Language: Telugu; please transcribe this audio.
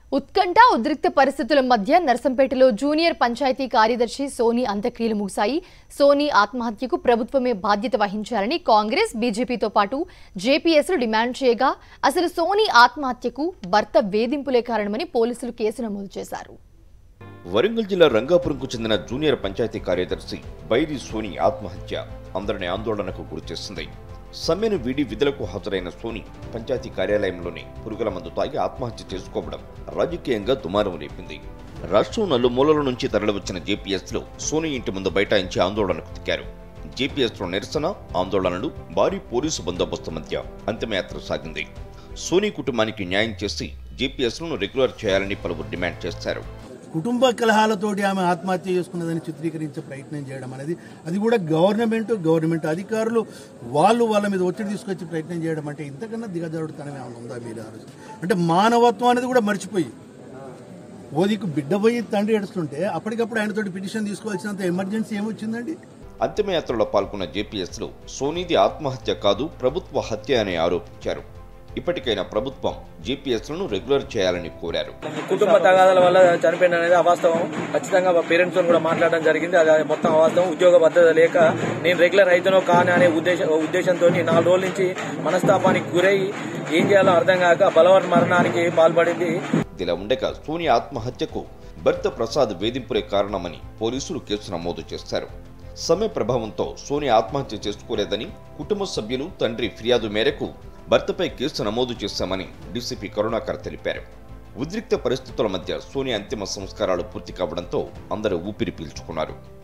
ఉత్కంఠ ఉద్రిక్త పరిస్థితుల మధ్య నర్సంపేటలో జూనియర్ పంచాయతీ కార్యదర్శి సోని అంత్యక్రియలు ముగిశాయి సోని ఆత్మహత్యకు ప్రభుత్వమే బాధ్యత వహించాలని కాంగ్రెస్ బీజేపీతో పాటు జేపీఎస్లు డిమాండ్ చేయగా అసలు సోని ఆత్మహత్యకు భర్త వేధింపులే కారణమని పోలీసులు కేసు నమోదు చేశారు వరంగల్ జిల్లా రంగాపురంకు చెందిన జూనియర్ పంచాయతీ కార్యదర్శి బైరి సోని ఆత్మహత్య అందరిని ఆందోళనకు గురిచేస్తుంది సమ్మెను వీడి విధులకు హాజరైన సోని పంచాయతీ కార్యాలయంలోనే పురుగుల మందు తాగి ఆత్మహత్య చేసుకోవడం రాజకీయంగా దుమారం రేపింది రాష్ట్రం నలుమూలల నుంచి తరలివచ్చిన జేపీఎస్లో సోని ఇంటి ముందు బైఠాయించి ఆందోళనకు దిగారు జేపీఎస్లో నిరసన ఆందోళనలు భారీ పోలీసు బందోబస్తు మధ్య అంతిమయాత్ర సాగింది సోనీ కుటుంబానికి న్యాయం చేసి జేపీఎస్లను రెగ్యులర్ చేయాలని పలువురు డిమాండ్ చేశారు కుటుంబ కలహాలతోటి ఆమె ఆత్మహత్య చేసుకున్నదని చిత్రీకరించే ప్రయత్నం చేయడం అనేది అది కూడా గవర్నమెంట్ గవర్నమెంట్ అధికారులు వాళ్ళు వాళ్ళ మీద ఒత్తిడి తీసుకొచ్చి ప్రయత్నం చేయడం అంటే ఇంతకన్నా దిగజారుడుతనం ఏమైనా ఉందా మీరు ఆలోచన అంటే మానవత్వం అనేది కూడా మర్చిపోయి ఓదికు బిడ్డ పోయి తండ్రి ఏడుస్తుంటే అప్పటికప్పుడు ఆయనతోటి పిటిషన్ తీసుకోవాల్సినంత ఎమర్జెన్సీ ఏమొచ్చిందండి అంతిమయాత్రలో పాల్గొన్న జేపీఎస్లో సోనీది ఆత్మహత్య కాదు ప్రభుత్వ హత్య అని ఆరోపించారు ఇప్పటికైనా ప్రభుత్వం జేపీఎస్లను రెగ్యులర్ చేయాలని కోరారు కుటుంబ తగాదాల వల్ల చనిపోయిన అనేది అవాస్తవం ఖచ్చితంగా పేరెంట్స్ తో కూడా మాట్లాడడం జరిగింది అది మొత్తం అవాస్తవం ఉద్యోగ భద్రత లేక నేను రెగ్యులర్ అయితేనో కాని అనే ఉద్దేశ ఉద్దేశంతో నాలుగు రోజుల నుంచి మనస్తాపానికి గురై ఏం చేయాలో అర్థం కాక బలవన్ మరణానికి పాల్పడింది ఇదిలా ఉండగా సోని ఆత్మహత్యకు భర్త ప్రసాద్ వేధింపులే కారణమని పోలీసులు కేసు నమోదు చేశారు సమ్మె ప్రభావంతో సోని ఆత్మహత్య చేసుకోలేదని కుటుంబ సభ్యులు తండ్రి ఫిర్యాదు మేరకు భర్తపై కేసు నమోదు చేశామని డీసీపీ కరుణాకర్ తెలిపారు ఉద్రిక్త పరిస్థితుల మధ్య సోని అంతిమ సంస్కారాలు పూర్తి కావడంతో అందరూ ఊపిరి పీల్చుకున్నారు